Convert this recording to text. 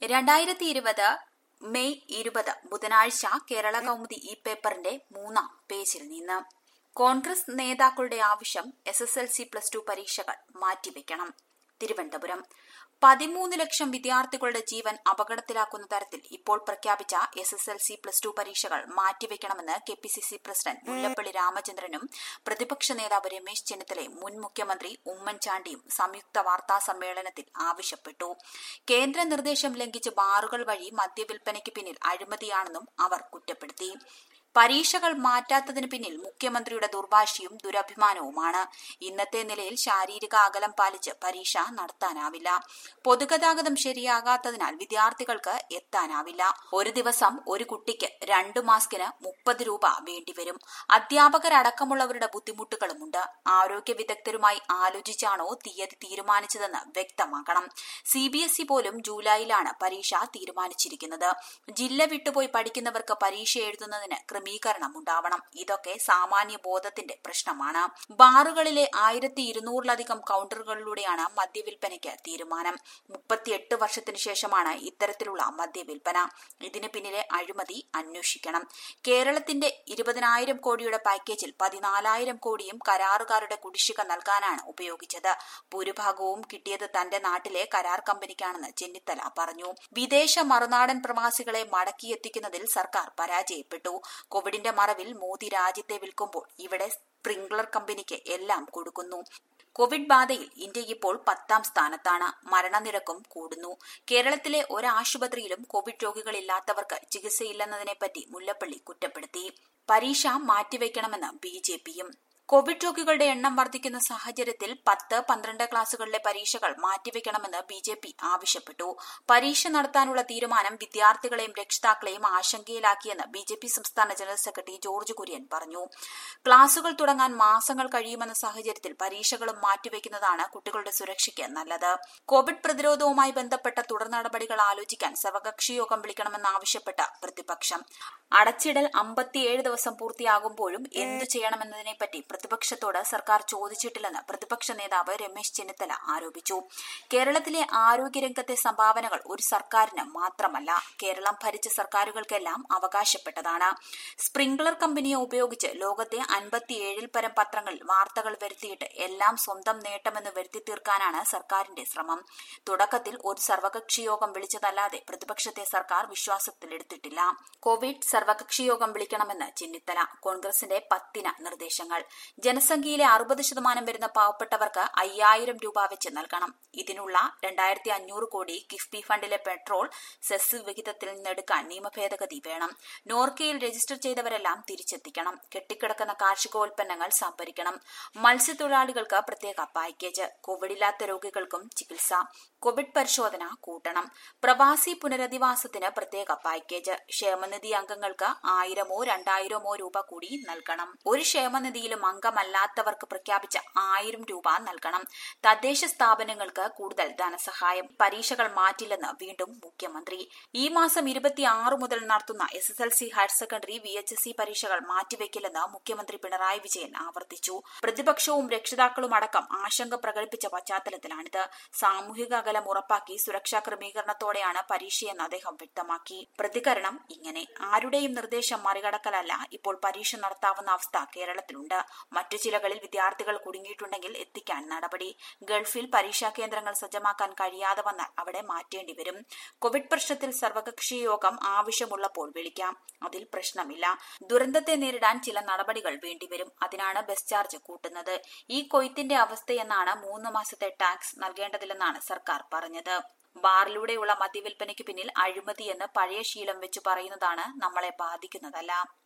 രണ്ടായിരത്തി ഇരുപത് മെയ് ഇരുപത് ബുധനാഴ്ച കേരള കൗമുദി ഈ പേപ്പറിന്റെ മൂന്നാം പേജിൽ നിന്ന് കോൺഗ്രസ് നേതാക്കളുടെ ആവശ്യം S S L C plus two പരീക്ഷകൾ മാറ്റിവെക്കണം തിരുവനന്തപുരം പതിമൂന്ന് ലക്ഷം വിദ്യാർത്ഥികളുടെ ജീവൻ അപകടത്തിലാക്കുന്ന തരത്തിൽ ഇപ്പോൾ പ്രഖ്യാപിച്ച S S L C plus two പരീക്ഷകൾ മാറ്റിവെക്കണമെന്ന് K P C C president Mullappally രാമചന്ദ്രനും പ്രതിപക്ഷ നേതാവ് രമേശ് ചെന്നിത്തലയും മുൻ മുഖ്യമന്ത്രി ഉമ്മൻചാണ്ടിയും സംയുക്ത വാർത്താ സമ്മേളനത്തിൽ ആവശ്യപ്പെട്ടു കേന്ദ്ര നിർദ്ദേശം ലംഘിച്ച് ബാറുകൾ വഴി മദ്യവിൽപ്പനയ്ക്ക് പിന്നിൽ അഴിമതിയാണെന്നും അവർ കുറ്റപ്പെടുത്തി പരീക്ഷകൾ മാറ്റാത്തതിന് പിന്നിൽ മുഖ്യമന്ത്രിയുടെ ദുർവാശിയും ദുരഭിമാനവുമാണ് ഇന്നത്തെ നിലയിൽ ശാരീരിക അകലം പാലിച്ച് പരീക്ഷ നടത്താനാവില്ല പൊതുഗതാഗതം ശരിയാകാത്തതിനാൽ വിദ്യാർത്ഥികൾക്ക് എത്താനാവില്ല ഒരു ദിവസം ഒരു കുട്ടിക്ക് രണ്ട് മാസ്കിന് മുപ്പത് രൂപ വേണ്ടിവരും അധ്യാപകരടക്കമുള്ളവരുടെ ബുദ്ധിമുട്ടുകളുമുണ്ട് ആരോഗ്യ വിദഗ്ധരുമായി ആലോചിച്ചാണോ തീയതി തീരുമാനിച്ചതെന്ന് വ്യക്തമാക്കണം സി ബി എസ് ഇ പോലും ജൂലൈയിലാണ് പരീക്ഷ തീരുമാനിച്ചിരിക്കുന്നത് ജില്ല വിട്ടുപോയി പഠിക്കുന്നവർക്ക് പരീക്ഷ എഴുതുന്നതിന് ക്രമീകരണം ഉണ്ടാവണം ഇതൊക്കെ സാമാന്യ ബോധത്തിന്റെ പ്രശ്നമാണ് ബാറുകളിലെ ആയിരത്തി ഇരുന്നൂറിലധികം കൌണ്ടറുകളിലൂടെയാണ് മദ്യവിൽപ്പനയ്ക്ക് തീരുമാനം മുപ്പത്തിയെട്ട് വർഷത്തിനു ശേഷമാണ് ഇത്തരത്തിലുള്ള മദ്യവിൽപ്പന ഇതിന് പിന്നിലെ അഴിമതി അന്വേഷിക്കണം കേരളത്തിന്റെ ഇരുപതിനായിരം കോടിയുടെ പാക്കേജിൽ പതിനാലായിരം കോടിയും കരാറുകാരുടെ കുടിശ്ശിക നൽകാനാണ് ഉപയോഗിച്ചത് ഭൂരിഭാഗവും കിട്ടിയത് തന്റെ നാട്ടിലെ കരാർ കമ്പനിക്കാണെന്ന് ചെന്നിത്തല പറഞ്ഞു വിദേശ മറുനാടൻ പ്രവാസികളെ മടക്കിയെത്തിക്കുന്നതിൽ സർക്കാർ പരാജയപ്പെട്ടു കോവിഡിന്റെ മറവിൽ മോദി രാജ്യത്തെ വിൽക്കുമ്പോൾ ഇവിടെ സ്പ്രിംഗ്ലർ കമ്പനിക്ക് എല്ലാം കൊടുക്കുന്നു കോവിഡ് ബാധയിൽ ഇന്ത്യ ഇപ്പോൾ പത്താം സ്ഥാനത്താണ് മരണനിരക്കും കൂടുന്നു കേരളത്തിലെ ഒരാശുപത്രിയിലും കോവിഡ് രോഗികളില്ലാത്തവർക്ക് ചികിത്സയില്ലെന്നതിനെപ്പറ്റി മുല്ലപ്പള്ളി കുറ്റപ്പെടുത്തി പരീക്ഷ മാറ്റിവെക്കണമെന്ന് ബി ജെ പിയും കോവിഡ് രോഗികളുടെ എണ്ണം വർദ്ധിക്കുന്ന സാഹചര്യത്തിൽ പത്ത് പന്ത്രണ്ട് ക്ലാസുകളിലെ പരീക്ഷകൾ മാറ്റിവെക്കണമെന്ന് ബി ജെ പി ആവശ്യപ്പെട്ടു പരീക്ഷ നടത്താനുള്ള തീരുമാനം വിദ്യാർത്ഥികളെയും രക്ഷിതാക്കളെയും ആശങ്കയിലാക്കിയെന്ന് ബി ജെ പി സംസ്ഥാന ജനറൽ സെക്രട്ടറി ജോർജ് കുര്യൻ പറഞ്ഞു ക്ലാസുകൾ തുടങ്ങാൻ മാസങ്ങൾ കഴിയുമെന്ന സാഹചര്യത്തിൽ പരീക്ഷകളും മാറ്റിവെക്കുന്നതാണ് കുട്ടികളുടെ സുരക്ഷയ്ക്ക് നല്ലത് കോവിഡ് പ്രതിരോധവുമായി ബന്ധപ്പെട്ട തുടർ നടപടികൾ ആലോചിക്കാൻ സർവകക്ഷി യോഗം വിളിക്കണമെന്നാവശ്യപ്പെട്ട പ്രതിപക്ഷം അടച്ചിടൽ അമ്പത്തിയേഴ് ദിവസം പൂർത്തിയാകുമ്പോഴും എന്തു ചെയ്യണമെന്നതിനെപ്പറ്റി പ്രതിപക്ഷത്തോട് സർക്കാർ ചോദിച്ചിട്ടില്ലെന്ന് പ്രതിപക്ഷ നേതാവ് രമേശ് ചെന്നിത്തല ആരോപിച്ചു കേരളത്തിലെ ആരോഗ്യരംഗത്തെ സംഭാവനകൾ ഒരു സർക്കാരിന് മാത്രമല്ല കേരളം ഭരിച്ച സർക്കാരുകൾക്കെല്ലാം അവകാശപ്പെട്ടതാണ് സ്പ്രിംഗ്ലർ കമ്പനിയെ ഉപയോഗിച്ച് ലോകത്തെ അൻപത്തിയേഴിൽ പരം പത്രങ്ങളിൽ വാർത്തകൾ വരുത്തിയിട്ട് എല്ലാം സ്വന്തം നേട്ടമെന്ന് വരുത്തി തീർക്കാനാണ് സർക്കാരിന്റെ ശ്രമം തുടക്കത്തിൽ ഒരു സർവകക്ഷി യോഗം വിളിച്ചതല്ലാതെ പ്രതിപക്ഷത്തെ സർക്കാർ വിശ്വാസത്തിലെടുത്തിട്ടില്ല കോവിഡ് സർവകക്ഷി യോഗം വിളിക്കണമെന്ന് ചെന്നിത്തല കോൺഗ്രസിന്റെ പത്തിന് നിർദ്ദേശങ്ങൾ ജനസംഖ്യയിലെ അറുപത് ശതമാനം വരുന്ന പാവപ്പെട്ടവർക്ക് അയ്യായിരം രൂപ വെച്ച് നൽകണം ഇതിനുള്ള രണ്ടായിരത്തി അഞ്ഞൂറ് കോടി കിഫ്ബി ഫണ്ടിലെ പെട്രോൾ സെസ് വിഹിതത്തിൽ നിന്നെടുക്കാൻ നിയമഭേദഗതി വേണം നോർക്കയിൽ രജിസ്റ്റർ ചെയ്തവരെല്ലാം തിരിച്ചെത്തിക്കണം കെട്ടിക്കിടക്കുന്ന കാർഷികോൽപ്പന്നങ്ങൾ സംഭരിക്കണം മത്സ്യത്തൊഴിലാളികൾക്ക് പ്രത്യേക പാക്കേജ് കോവിഡില്ലാത്ത രോഗികൾക്കും ചികിത്സ കോവിഡ് പരിശോധന കൂട്ടണം പ്രവാസി പുനരധിവാസത്തിന് പ്രത്യേക പാക്കേജ് ക്ഷേമനിധി അംഗങ്ങൾക്ക് ആയിരമോ രണ്ടായിരമോ രൂപ കൂടി നൽകണം ഒരു ക്ഷേമനിധിയിലും അംഗമല്ലാത്തവർക്ക് പ്രഖ്യാപിച്ച ആയിരം രൂപ നൽകണം തദ്ദേശ സ്ഥാപനങ്ങൾക്ക് കൂടുതൽ ധനസഹായം പരീക്ഷകൾ മാറ്റില്ലെന്ന് വീണ്ടും മുഖ്യമന്ത്രി ഈ മാസം ഇരുപത്തിയാറ് മുതൽ നടത്തുന്ന S S L C higher secondary V H S C പരീക്ഷകൾ മാറ്റിവെക്കില്ലെന്ന് മുഖ്യമന്ത്രി പിണറായി വിജയൻ ആവർത്തിച്ചു പ്രതിപക്ഷവും രക്ഷിതാക്കളും അടക്കം ആശങ്ക പ്രകടിപ്പിച്ച പശ്ചാത്തലത്തിലാണിത് സാമൂഹിക അകലം ഉറപ്പാക്കി സുരക്ഷാ ക്രമീകരണത്തോടെയാണ് പരീക്ഷയെന്ന് അദ്ദേഹം വ്യക്തമാക്കി പ്രതികരണം ഇങ്ങനെ ആരുടെയും നിർദ്ദേശം മറികടക്കലല്ല ഇപ്പോൾ പരീക്ഷ നടത്താവുന്ന അവസ്ഥ കേരളത്തിലുണ്ട് മറ്റു ജില്ലകളിൽ വിദ്യാർത്ഥികൾ കുടുങ്ങിയിട്ടുണ്ടെങ്കിൽ എത്തിക്കാൻ നടപടി ഗൾഫിൽ പരീക്ഷാ കേന്ദ്രങ്ങൾ സജ്ജമാക്കാൻ കഴിയാതെ വന്നാൽ അവിടെ മാറ്റേണ്ടി വരും കോവിഡ് പ്രശ്നത്തിൽ സർവകക്ഷി യോഗം ആവശ്യമുള്ളപ്പോൾ വിളിക്കാം അതിൽ പ്രശ്നമില്ല ദുരന്തത്തെ നേരിടാൻ ചില നടപടികൾ വേണ്ടിവരും അതിനാണ് ബസ് ചാർജ് കൂട്ടുന്നത് ഈ കൊയ്ത്തിന്റെ അവസ്ഥയെന്നാണ് മൂന്ന് മാസത്തെ ടാക്സ് നൽകേണ്ടതില്ലെന്നാണ് സർക്കാർ പറഞ്ഞത് ബാറിലൂടെയുള്ള മദ്യവിൽപ്പനയ്ക്ക് പിന്നിൽ അഴിമതിയെന്ന് പഴയ ശീലം വെച്ച് പറയുന്നതാണ് നമ്മളെ ബാധിക്കുന്നതല്ല